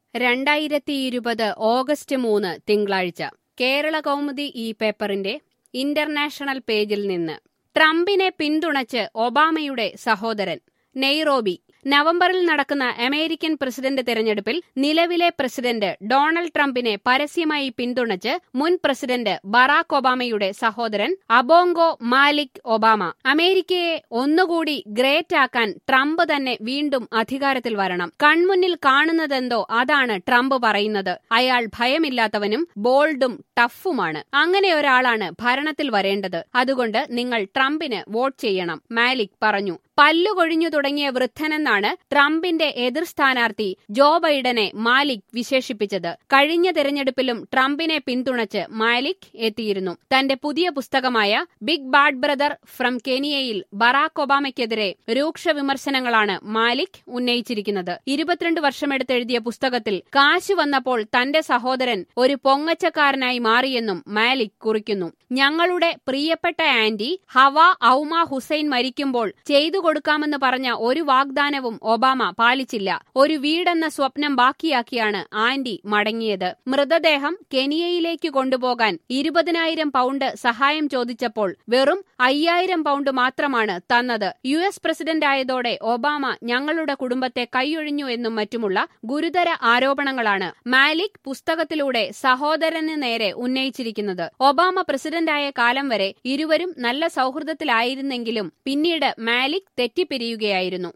രണ്ടായിരത്തി ഇരുപത് ഓഗസ്റ്റ് മൂന്ന് തിങ്കളാഴ്ച കേരള കൗമുദി ഈ പേപ്പറിന്റെ ഇന്റർനാഷണൽ പേജിൽ നിന്ന് ട്രംപിനെ പിന്തുണച്ച് ഒബാമയുടെ സഹോദരൻ നെയ്റോബി നവംബറിൽ നടക്കുന്ന അമേരിക്കൻ പ്രസിഡന്റ് തെരഞ്ഞെടുപ്പിൽ നിലവിലെ പ്രസിഡന്റ് ഡൊണാൾഡ് ട്രംപിനെ പരസ്യമായി പിന്തുണച്ച് മുൻ പ്രസിഡന്റ് ബറാക് ഒബാമയുടെ സഹോദരൻ അബോങ്കോ മാലിക് ഒബാമ അമേരിക്കയെ ഒന്നുകൂടി ഗ്രേറ്റ് ആക്കാൻ ട്രംപ് തന്നെ വീണ്ടും അധികാരത്തിൽ വരണം കൺമുന്നിൽ കാണുന്നതെന്തോ അതാണ് ട്രംപ് പറയുന്നത് അയാൾ ഭയമില്ലാത്തവനും ബോൾഡും ടഫുമാണ് അങ്ങനെ ഒരാളാണ് ഭരണത്തിൽ വരേണ്ടത് അതുകൊണ്ട് നിങ്ങൾ ട്രംപിന് വോട്ട് ചെയ്യണം മാലിക് പറഞ്ഞു പല്ലുകൊഴിഞ്ഞു തുടങ്ങിയ വൃദ്ധനെന്നാണ് ട്രംപിന്റെ എതിർ സ്ഥാനാർത്ഥി ജോ ബൈഡനെ മാലിക് വിശേഷിപ്പിച്ചത് കഴിഞ്ഞ തെരഞ്ഞെടുപ്പിലും ട്രംപിനെ പിന്തുണച്ച് മാലിക് എത്തിയിരുന്നു തന്റെ പുതിയ പുസ്തകമായ ബിഗ് ബാഡ് ബ്രദർ ഫ്രം കെനിയയിൽ ബറാക് ഒബാമയ്ക്കെതിരെ രൂക്ഷ വിമർശനങ്ങളാണ് മാലിക് ഉന്നയിച്ചിരിക്കുന്നത് ഇരുപത്തിരണ്ട് വർഷമെടുത്തെഴുതിയ പുസ്തകത്തിൽ കാശ് വന്നപ്പോൾ തന്റെ സഹോദരൻ ഒരു പൊങ്ങച്ചക്കാരനായി മാറിയെന്നും മാലിക് കുറിക്കുന്നു ഞങ്ങളുടെ പ്രിയപ്പെട്ട ആന്റി ഹവ ഔമ ഹുസൈൻ മരിക്കുമ്പോൾ ചെയ്തു കൊടുക്കാമെന്ന് പറഞ്ഞ ഒരു വാഗ്ദാനവും ഒബാമ പാലിച്ചില്ല ഒരു വീടെന്ന സ്വപ്നം ബാക്കിയാക്കിയാണ് ആന്റി മടങ്ങിയത് മൃതദേഹം കെനിയയിലേക്ക് കൊണ്ടുപോകാൻ ഇരുപതിനായിരം പൗണ്ട് സഹായം ചോദിച്ചപ്പോൾ വെറും അയ്യായിരം പൗണ്ട് മാത്രമാണ് തന്നത് യു എസ് പ്രസിഡന്റ് ആയതോടെ ഒബാമ ഞങ്ങളുടെ കുടുംബത്തെ കൈയൊഴിഞ്ഞു എന്നും മറ്റുമുള്ള ഗുരുതര ആരോപണങ്ങളാണ് മാലിക് പുസ്തകത്തിലൂടെ സഹോദരന് നേരെ ഉന്നയിച്ചിരിക്കുന്നത് ഒബാമ പ്രസിഡന്റായ കാലം വരെ ഇരുവരും നല്ല സൗഹൃദത്തിലായിരുന്നെങ്കിലും പിന്നീട് മാലിക് തെറ്റിപ്പിരിയുകയായിരുന്നു